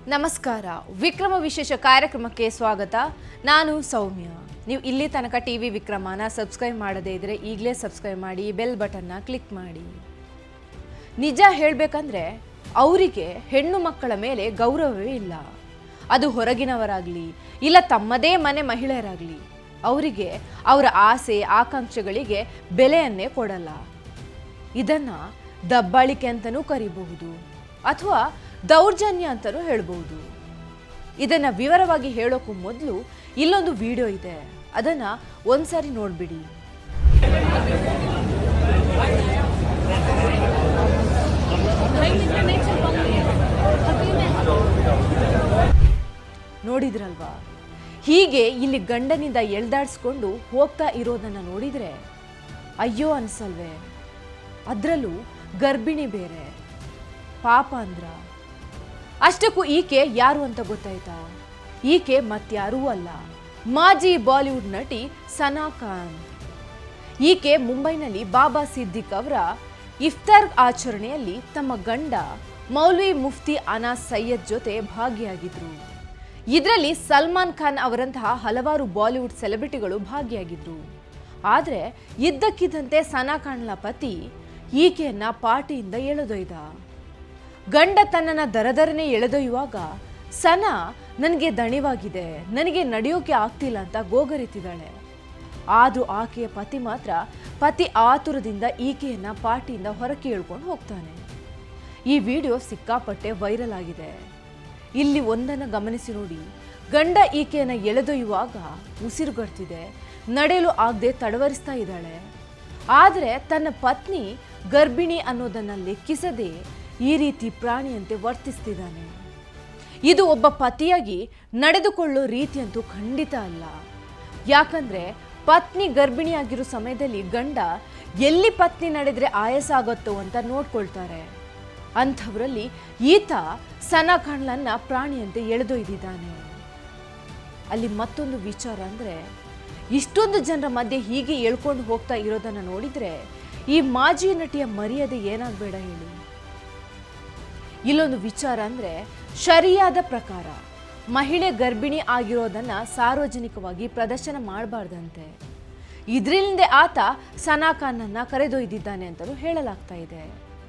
ನಮಸ್ಕಾರ ವಿಕ್ರಮ ವಿಶೇಷ ಕಾರ್ಯಕ್ರಮಕ್ಕೆ ಸ್ವಾಗತ ನಾನು ಸೌಮ್ಯ ನೀವು ಇಲ್ಲಿ ತನಕ ಟಿ ವಿ ವಿಕ್ರಮನ ಸಬ್ಸ್ಕ್ರೈಬ್ ಮಾಡದೇ ಇದ್ರೆ ಈಗಲೇ ಸಬ್ಸ್ಕ್ರೈಬ್ ಮಾಡಿ ಬೆಲ್ ಬಟನ್ನ ಕ್ಲಿಕ್ ಮಾಡಿ ನಿಜ ಹೇಳಬೇಕಂದ್ರೆ ಅವರಿಗೆ ಹೆಣ್ಣು ಮಕ್ಕಳ ಮೇಲೆ ಗೌರವವೇ ಇಲ್ಲ ಅದು ಹೊರಗಿನವರಾಗಲಿ ಇಲ್ಲ ತಮ್ಮದೇ ಮನೆ ಮಹಿಳೆಯರಾಗಲಿ ಅವರಿಗೆ ಅವರ ಆಸೆ ಆಕಾಂಕ್ಷೆಗಳಿಗೆ ಬೆಲೆಯನ್ನೇ ಕೊಡಲ್ಲ ಇದನ್ನ ದಬ್ಬಾಳಿಕೆ ಅಂತಲೂ ಕರಿಬಹುದು ಅಥವಾ ದೌರ್ಜನ್ಯ ಅಂತಲೂ ಹೇಳ್ಬಹುದು ಇದನ್ನ ವಿವರವಾಗಿ ಹೇಳೋಕ್ಕೂ ಮೊದಲು ಇಲ್ಲೊಂದು ವಿಡಿಯೋ ಇದೆ ಅದನ್ನ ಒಂದ್ಸಾರಿ ನೋಡ್ಬಿಡಿ ನೋಡಿದ್ರಲ್ವಾ ಹೀಗೆ ಇಲ್ಲಿ ಗಂಡನಿಂದ ಎಳ್ದಾಡ್ಸ್ಕೊಂಡು ಹೋಗ್ತಾ ಇರೋದನ್ನ ನೋಡಿದ್ರೆ ಅಯ್ಯೋ ಅನ್ಸಲ್ವೇ ಅದರಲ್ಲೂ ಗರ್ಭಿಣಿ ಬೇರೆ ಪಾಪ ಅಂದ್ರ ಅಷ್ಟಕ್ಕೂ ಈಕೆ ಯಾರು ಅಂತ ಗೊತ್ತಾಯ್ತಾ ಈಕೆ ಮತ್ಯಾರೂ ಅಲ್ಲ ಮಾಜಿ ಬಾಲಿವುಡ್ ನಟಿ ಸನಾ ಖಾನ್ ಈಕೆ ಮುಂಬೈನಲ್ಲಿ ಬಾಬಾ ಸಿದ್ದಿಕ್ ಅವರ ಇಫ್ತಾರ್ ಆಚರಣೆಯಲ್ಲಿ ತಮ್ಮ ಗಂಡ ಮೌಲ್ವಿ ಮುಫ್ತಿ ಅನಾಸ್ ಸಯ್ಯದ್ ಜೊತೆ ಭಾಗಿಯಾಗಿದ್ರು ಇದರಲ್ಲಿ ಸಲ್ಮಾನ್ ಖಾನ್ ಅವರಂತಹ ಹಲವಾರು ಬಾಲಿವುಡ್ ಸೆಲೆಬ್ರಿಟಿಗಳು ಭಾಗಿಯಾಗಿದ್ರು ಆದರೆ ಇದ್ದಕ್ಕಿದ್ದಂತೆ ಸನಾ ಖಾನ್ಲ ಪತಿ ಈಕೆಯನ್ನ ಪಾರ್ಟಿಯಿಂದ ಎಳೆದೊಯ್ದ ಗಂಡ ತನ್ನನ್ನ ದರದರನೆ ಎಳೆದೊಯ್ಯುವಾಗ ಸನಾ ನನಗೆ ದಣಿವಾಗಿದೆ ನನಗೆ ನಡೆಯೋಕೆ ಆಗ್ತಿಲ್ಲ ಅಂತ ಗೋಗರಿತಿದ್ದಾಳೆ ಆದ್ರೂ ಆಕೆಯ ಪತಿ ಮಾತ್ರ ಪತಿ ಆತುರದಿಂದ ಈಕೆಯನ್ನ ಪಾರ್ಟಿಯಿಂದ ಹೊರಕ್ಕೆ ಎಳ್ಕೊಂಡು ಹೋಗ್ತಾನೆ ಈ ವಿಡಿಯೋ ಸಿಕ್ಕಾಪಟ್ಟೆ ವೈರಲ್ ಆಗಿದೆ ಇಲ್ಲಿ ಒಂದನ್ನು ಗಮನಿಸಿ ನೋಡಿ ಗಂಡ ಈಕೆಯನ್ನ ಎಳೆದೊಯ್ಯುವಾಗ ಉಸಿರುಗಡ್ತಿದೆ ನಡೆಯಲು ಆಗದೆ ತಡವರಿಸ್ತಾ ಇದ್ದಾಳೆ ಆದರೆ ತನ್ನ ಪತ್ನಿ ಗರ್ಭಿಣಿ ಅನ್ನೋದನ್ನ ಲೆಕ್ಕಿಸದೆ ಈ ರೀತಿ ಪ್ರಾಣಿಯಂತೆ ವರ್ತಿಸ್ತಿದ್ದಾನೆ ಇದು ಒಬ್ಬ ಪತಿಯಾಗಿ ನಡೆದುಕೊಳ್ಳೋ ರೀತಿಯಂತೂ ಖಂಡಿತ ಅಲ್ಲ ಯಾಕಂದ್ರೆ ಪತ್ನಿ ಗರ್ಭಿಣಿಯಾಗಿರೋ ಸಮಯದಲ್ಲಿ ಗಂಡ ಎಲ್ಲಿ ಪತ್ನಿ ನಡೆದ್ರೆ ಆಯಾಸ ಆಗುತ್ತೋ ಅಂತ ನೋಡ್ಕೊಳ್ತಾರೆ ಅಂಥವರಲ್ಲಿ ಈತ ಸನಾ ಖಾನ್ಲನ್ನ ಪ್ರಾಣಿಯಂತೆ ಎಳೆದೊಯ್ದಿದ್ದಾನೆ ಅಲ್ಲಿ ಮತ್ತೊಂದು ವಿಚಾರ ಅಂದ್ರೆ ಇಷ್ಟೊಂದು ಜನರ ಮಧ್ಯೆ ಹೀಗೆ ಎಳ್ಕೊಂಡು ಹೋಗ್ತಾ ಇರೋದನ್ನ ನೋಡಿದ್ರೆ ಈ ಮಾಜಿ ನಟಿಯ ಮರ್ಯಾದೆ ಏನಾಗಬೇಡ ಹೇಳಿ ಇಲ್ಲೊಂದು ವಿಚಾರ ಅಂದ್ರೆ ಶರಿಯಾದ ಪ್ರಕಾರ ಮಹಿಳೆ ಗರ್ಭಿಣಿ ಆಗಿರೋದನ್ನ ಸಾರ್ವಜನಿಕವಾಗಿ ಪ್ರದರ್ಶನ ಮಾಡಬಾರ್ದಂತೆ ಇದರಿಂದ ಆತ ಸನಾ ಖಾನನ್ನ ಕರೆದೊಯ್ದಿದ್ದಾನೆ ಅಂತಲೂ ಹೇಳಲಾಗ್ತಾ ಇದೆ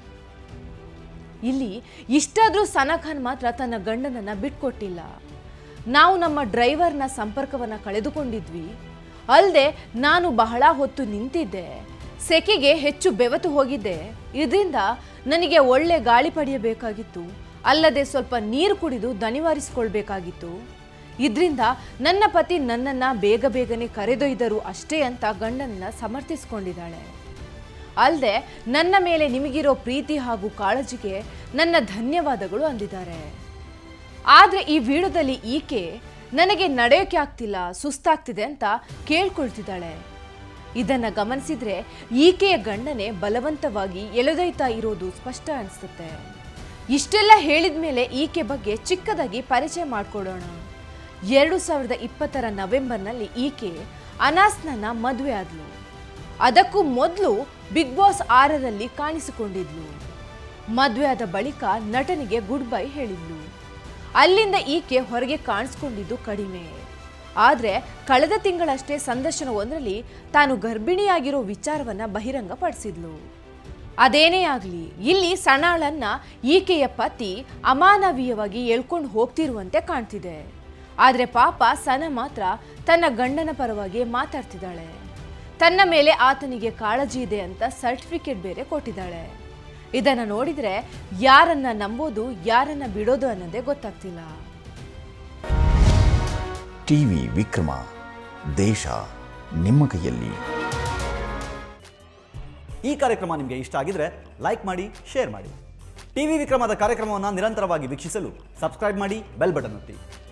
ಇಲ್ಲಿ ಇಷ್ಟಾದ್ರೂ ಸನಾ ಖಾನ್ ಮಾತ್ರ ತನ್ನ ಗಂಡನನ್ನ ಬಿಟ್ಕೊಟ್ಟಿಲ್ಲ ನಾವು ನಮ್ಮ ಡ್ರೈವರ್ನ ಸಂಪರ್ಕವನ್ನ ಕಳೆದುಕೊಂಡಿದ್ವಿ ಅಲ್ಲದೆ ನಾನು ಬಹಳ ಹೊತ್ತು ನಿಂತಿದ್ದೆ ಸೆಕೆಗೆ ಹೆಚ್ಚು ಬೆವತು ಹೋಗಿದ್ದೆ ಇದರಿಂದ ನನಗೆ ಒಳ್ಳೆ ಗಾಳಿ ಪಡೆಯಬೇಕಾಗಿತ್ತು ಅಲ್ಲದೆ ಸ್ವಲ್ಪ ನೀರು ಕುಡಿದು ದಣಿವಾರಿಸಿಕೊಳ್ಬೇಕಾಗಿತ್ತು ಇದರಿಂದ ನನ್ನ ಪತಿ ನನ್ನನ್ನ ಬೇಗ ಬೇಗನೆ ಕರೆದೊಯ್ದರು ಅಷ್ಟೇ ಅಂತ ಗಂಡನನ್ನ ಸಮರ್ಥಿಸಿಕೊಂಡಿದ್ದಾಳೆ ಅಲ್ಲದೆ ನನ್ನ ಮೇಲೆ ನಿಮಗಿರೋ ಪ್ರೀತಿ ಹಾಗೂ ಕಾಳಜಿಗೆ ನನ್ನ ಧನ್ಯವಾದಗಳು ಅಂದಿದ್ದಾರೆ ಆದರೆ ಈ ವಿಡಿಯೋದಲ್ಲಿ ಈಕೆ ನನಗೆ ನಡೆಯೋಕೆ ಆಗ್ತಿಲ್ಲ ಸುಸ್ತಾಗ್ತಿದೆ ಅಂತ ಕೇಳ್ಕೊಳ್ತಿದ್ದಾಳೆ ಇದನ್ನ ಗಮನಿಸಿದ್ರೆ ಈಕೆಯ ಗಂಡನೇ ಬಲವಂತವಾಗಿ ಎಳೆದೊಯ್ತಾ ಇರೋದು ಸ್ಪಷ್ಟ ಅನಿಸುತ್ತೆ ಇಷ್ಟೆಲ್ಲ ಹೇಳಿದ ಮೇಲೆ ಈಕೆ ಬಗ್ಗೆ ಚಿಕ್ಕದಾಗಿ ಪರಿಚಯ ಮಾಡಿಕೊಡೋಣ ಎರಡು ಸಾವಿರದ ಇಪ್ಪತ್ತರ ನವೆಂಬರ್ನಲ್ಲಿ ಈಕೆ ಅನಾಸ್ನನ್ನ ಮದುವೆ ಆದ್ಲು ಅದಕ್ಕೂ ಮೊದಲು ಬಿಗ್ ಬಾಸ್ ಆರರಲ್ಲಿ ಕಾಣಿಸಿಕೊಂಡಿದ್ಲು ಮದುವೆ ಆದ ಬಳಿಕ ನಟನಿಗೆ ಗುಡ್ ಬೈ ಹೇಳಿದ್ಲು ಅಲ್ಲಿಂದ ಈಕೆ ಹೊರಗೆ ಕಾಣಿಸ್ಕೊಂಡಿದ್ದು ಕಡಿಮೆ ಆದರೆ ಕಳೆದ ತಿಂಗಳಷ್ಟೇ ಸಂದರ್ಶನವೊಂದರಲ್ಲಿ ತಾನು ಗರ್ಭಿಣಿಯಾಗಿರೋ ವಿಚಾರವನ್ನ ಬಹಿರಂಗಪಡಿಸಿದ್ಲು ಅದೇನೇ ಆಗಲಿ ಇಲ್ಲಿ ಸಣಾಳನ್ನ ಈಕೆಯ ಪತಿ ಅಮಾನವೀಯವಾಗಿ ಎಳ್ಕೊಂಡು ಹೋಗ್ತಿರುವಂತೆ ಕಾಣ್ತಿದೆ ಆದರೆ ಪಾಪ ಸನ ಮಾತ್ರ ತನ್ನ ಗಂಡನ ಪರವಾಗಿ ಮಾತಾಡ್ತಿದ್ದಾಳೆ ತನ್ನ ಮೇಲೆ ಆತನಿಗೆ ಕಾಳಜಿ ಇದೆ ಅಂತ ಸರ್ಟಿಫಿಕೇಟ್ ಬೇರೆ ಕೊಟ್ಟಿದ್ದಾಳೆ ಇದನ್ನ ನೋಡಿದ್ರೆ ಯಾರನ್ನ ನಂಬೋದು ಯಾರನ್ನ ಬಿಡೋದು ಅನ್ನೋದೇ ಗೊತ್ತಾಗ್ತಿಲ್ಲ ಟಿವಿ ವಿಕ್ರಮ ದೇಶ ನಿಮ್ಮ ಕೈಯಲ್ಲಿ ಈ ಕಾರ್ಯಕ್ರಮ ನಿಮಗೆ ಇಷ್ಟ ಆಗಿದ್ರೆ ಲೈಕ್ ಮಾಡಿ ಶೇರ್ ಮಾಡಿ ಟಿವಿ ವಿಕ್ರಮದ ಕಾರ್ಯಕ್ರಮವನ್ನು ನಿರಂತರವಾಗಿ ವೀಕ್ಷಿಸಲು ಸಬ್ಸ್ಕ್ರೈಬ್ ಮಾಡಿ ಬೆಲ್ ಬಟನ್ ಒತ್ತಿ